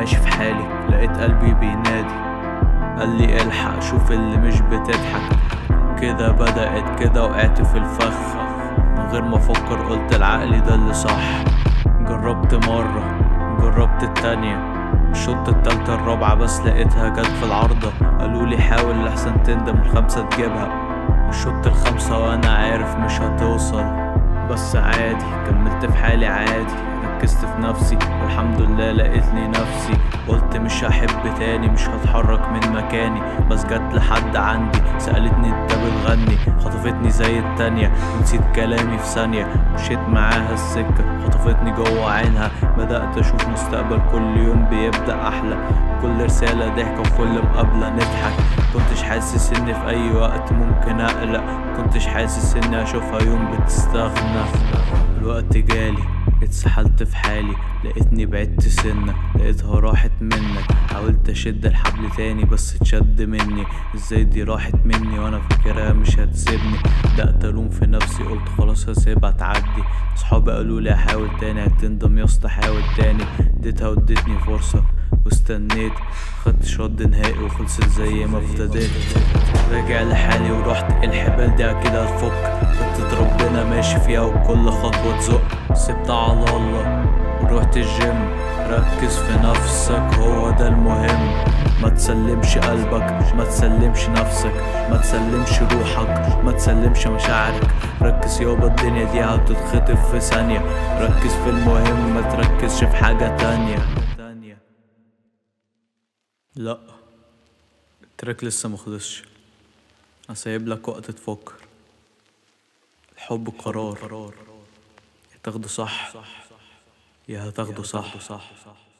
ماشي في حالي لقيت قلبي بينادي قال لي الحق شوف اللي مش بتضحك كده بدأت كده وقعت في الفخ من غير ما افكر قلت العقل ده اللي صح جربت مرة جربت التانية الشوط التالتة الرابعة بس لقيتها جت في العارضة قالولي حاول لحسن تندم الخمسة تجيبها الشوط الخمسة وانا عارف مش هتوصل بس عادي كملت في حالي عادي ركزت في نفسي والحمد لله لقيتني نفسي قلت مش هحب تاني مش هتحرك من مكاني بس جت لحد عندي سألتني انت بتغني خطفتني زي التانية ونسيت كلامي في ثانية مشيت معاها السكة خطفتني جوه عينها بدأت أشوف مستقبل كل يوم بيبدأ أحلى كل رسالة ضحكة وكل مقابلة نضحك كنتش حاسس اني في اي وقت ممكن اقلق كنتش حاسس اني اشوفها يوم بتستغنى الوقت جالي اتسحلت في حالي لقيتني بعدت سنة لقيتها راحت منك حاولت اشد الحبل تاني بس اتشد مني ازاي دي راحت مني وانا فاكرها مش هتسيبني بدأت الوم في نفسي قلت خلاص هسيبها تعدي صحابي قالوا لي احاول تاني هتندم يا اسطى حاول تاني اديتها واديتني فرصة واستنيت خدت رد نهائي وخلصت زي ما ابتديت راجع لحالي ورحت الحبال دي اكيد هتفك خطة ربنا ماشي فيها وكل خطوة تزق سبت على الله ورحت الجيم ركز في نفسك هو ده المهم ما تسلمش قلبك ما تسلمش نفسك ما تسلمش روحك ما تسلمش مشاعرك ركز يابا الدنيا دي هتتخطف في ثانية ركز في المهم ما تركزش في حاجة تانية لا التراك لسه مخلصش هسيب لك وقت تفكر الحب قرار يا تاخده صح يا هتاخده صح